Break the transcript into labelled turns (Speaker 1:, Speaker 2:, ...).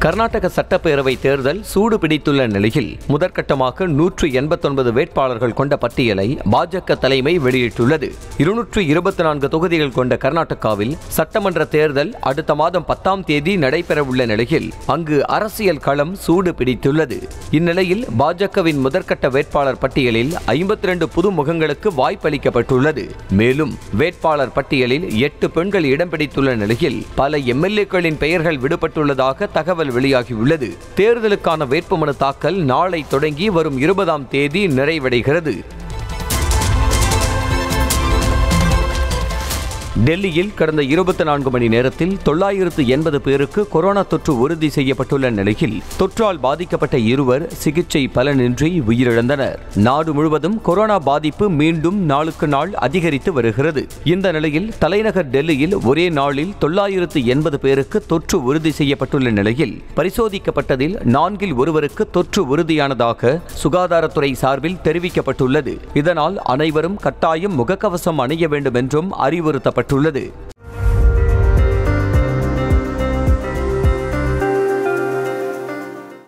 Speaker 1: கர்நாடக சட்டப்பேரவை தேர்தல் சூடு பிடித்துள்ள நிலையில் முதற்கட்டமாக நூற்று எண்பத்தொன்பது வேட்பாளர்கள் கொண்ட பட்டியலை பாஜக தலைமை வெளியிட்டுள்ளது இருநூற்று இருபத்தி நான்கு தொகுதிகள் கொண்ட கர்நாடகாவில் சட்டமன்ற தேர்தல் அடுத்த மாதம் பத்தாம் தேதி நடைபெறவுள்ள நிலையில் அங்கு அரசியல் களம் சூடு பிடித்துள்ளது இந்நிலையில் பாஜகவின் முதற்கட்ட வேட்பாளர் பட்டியலில் ஐம்பத்தி ரெண்டு புது முகங்களுக்கு வாய்ப்பளிக்கப்பட்டுள்ளது மேலும் வேட்பாளர் பட்டியலில் எட்டு பெண்கள் இடம் பிடித்துள்ள நிலையில் பல எம்எல்ஏக்களின் பெயர்கள் விடுபட்டுள்ளதாக தகவல் வெளியாகியுள்ளது தேர்தலுக்கான வேட்புமனு தாக்கல் நாளை தொடங்கி வரும் இருபதாம் தேதி நிறைவடைகிறது டெல்லியில் கடந்த இருபத்தி நான்கு மணி நேரத்தில் தொள்ளாயிரத்து எண்பது பேருக்கு கொரோனா தொற்று உறுதி செய்யப்பட்டுள்ள நிலையில் தொற்றால் பாதிக்கப்பட்ட இருவர் சிகிச்சை பலனின்றி உயிரிழந்தனர் நாடு முழுவதும் கொரோனா பாதிப்பு மீண்டும் நாளுக்கு நாள் அதிகரித்து வருகிறது இந்த நிலையில் தலைநகர் டெல்லியில் ஒரே நாளில் தொள்ளாயிரத்து எண்பது பேருக்கு தொற்று உறுதி செய்யப்பட்டுள்ள நிலையில் பரிசோதிக்கப்பட்டதில் நான்கில் ஒருவருக்கு தொற்று உறுதியானதாக சுகாதாரத்துறை சார்பில் தெரிவிக்கப்பட்டுள்ளது இதனால் அனைவரும் கட்டாயம் முகக்கவசம் அணிய வேண்டும் என்றும் அறிவுறுத்தப்பட்டுள்ளது